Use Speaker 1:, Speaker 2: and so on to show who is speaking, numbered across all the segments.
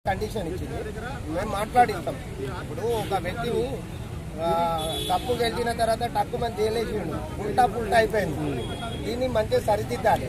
Speaker 1: Condition ఇచ్చింది మేము మాట్లాడిస్తాం ఇప్పుడు ఒక వ్యక్తిని ఆ, తప్పు గెలిచిన తర్వాత టక్కు మంది తేలేసిండు ఉల్టా పుల్టా అయిపోయింది దీన్ని మంచిగా సరిదిద్దాలి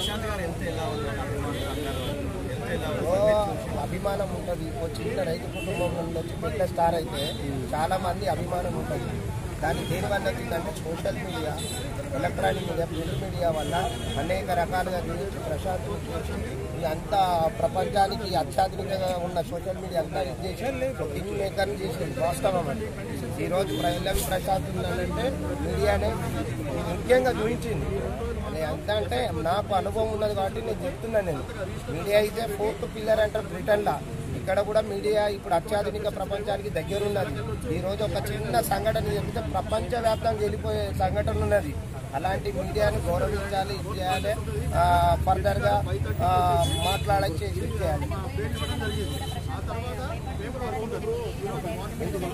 Speaker 1: ఓ, అభిమానం ఉంటుంది ఓ చిన్న రైతు కుటుంబం నుండి వచ్చి పెద్ద స్టార్ అయితే చాలా మంది అభిమానం ఉంటుంది దాని దేని వల్ల వచ్చిందంటే social media electronic media print media వల్ల అనేక రకాలుగా గురించి ప్రశాంత్ చేసి అంతా ప్రపంచానికి అత్యాధునికంగా ఉన్న సోషల్ మీడియా అంతా ఇది చేసి కింగ్ మేకర్ చేసింది వాస్తవం అది ఈరోజు ప్రజలకు ప్రశాంత్ ఉందంటే మీడియానే ముఖ్యంగా చూపించింది అది ఎంత అంటే నాకు అనుభవం ఉన్నది కాబట్టి నేను చెప్తున్నాను నేను మీడియా అయితే ఫోర్త్ పిల్లర్ అంటారు బ్రిటన్లా ఇక్కడ కూడా మీడియా ఇప్పుడు అత్యాధునిక ప్రపంచానికి దగ్గరున్నది ఈ రోజు ఒక చిన్న సంఘటన చెప్తే ప్రపంచవ్యాప్తంగా వెళ్ళిపోయే సంఘటన ఉన్నది అలాంటి మీడియాని గౌరవించాలి ఇది చేయాలి ఫర్దర్గా మాట్లాడచ్చి ఇది చేయాలి ఎందుకు?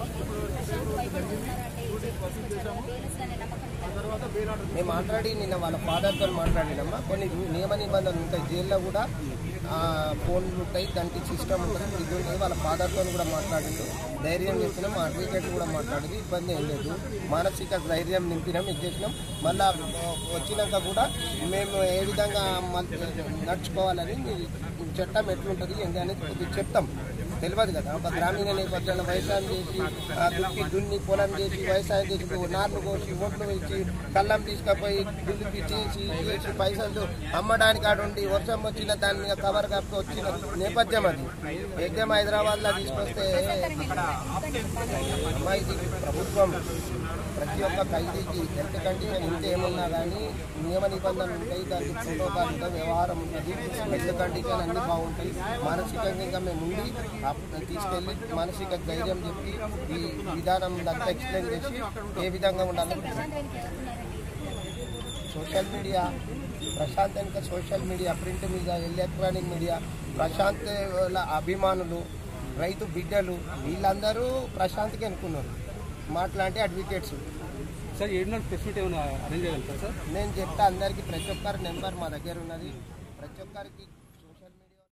Speaker 1: మేము మాట్లాడి నిన్న వాళ్ళ ఫాదర్తో మాట్లాడినమ్మా కొన్ని నియమ నిబంధనలు ఉంటాయి జైల్లో కూడా ఆ, ఫోన్లు ఉంటాయి దానికి సిస్టమ్ ఉంటుంది ఇది ఉంటుంది వాళ్ళ ఫాదర్తో కూడా మాట్లాడిండు ధైర్యం చెప్పినాం మా అడ్వకేట్ కూడా మాట్లాడింది ఇబ్బంది ఏం లేదు మానసిక ధైర్యం నింపినాం ఇది చేసినాం మళ్ళా వచ్చినాక కూడా మేము ఏ విధంగా మల్- నడుచుకోవాలని చట్టం ఎట్లుంటుంది ఏంటి అనేది కొద్దిగా చెప్తాం తెలియదు కదా ఒక గ్రామీణ నేపథ్యంలో వ్యవసాయం చేసి ఆ, దుక్కి దున్ని పొలం చేసి వ్యవసాయం చేసి నార్లు కోసి ఓట్లు వేసి కళ్ళం తీసుకుపోయి దులిపి చేసి చేసి పైసలు అమ్మడానికి ఆడుండి వర్షం వచ్చిన దాని మీద కవర్ కప్పి వచ్చిన నేపథ్యం అది ఎగ్జామ్ హైదరాబాద్ లో తీసుకొస్తే అమ్మా ఇది ప్రభుత్వం ప్రతి ఒక్క ఖైదీకి హెల్త్ కండిషన్ ఇంత ఏమున్నా కానీ నియమ నిబంధనలు ఉంటాయి దానికి ప్రోటోకాల్ ఉంటుంది వ్యవహారం ఉంటుంది హెల్త్ కండిషన్ అన్ని బాగుంటాయి మానసికంగా ఇంకా మేము ఉండి ఆ తీసుకెళ్ళి మానసిక ధైర్యం చెప్పి ఈ విధానం అంతా ఎక్స్ప్లెయిన్ చేసి ఏ విధంగా ఉండాలి సోషల్ మీడియా ప్రశాంత్ వెనుక social media print media electronic media Prashant వాళ్ళ అభిమానులు రైతు బిడ్డలు వీళ్ళందరూ ప్రశాంత్కి అనుకున్నారు మాట్లాంటి అడ్వకేట్స్
Speaker 2: సార్ ఏడు నాడు ప్రెస్ మీట్ ఏమైనా అరేంజ్ చేయగలుగుతారు సార్
Speaker 1: నేను చెప్తా అందరికీ ప్రతి ఒక్కరి నెంబర్ మా దగ్గర ఉన్నది ప్రతి ఒక్కరికి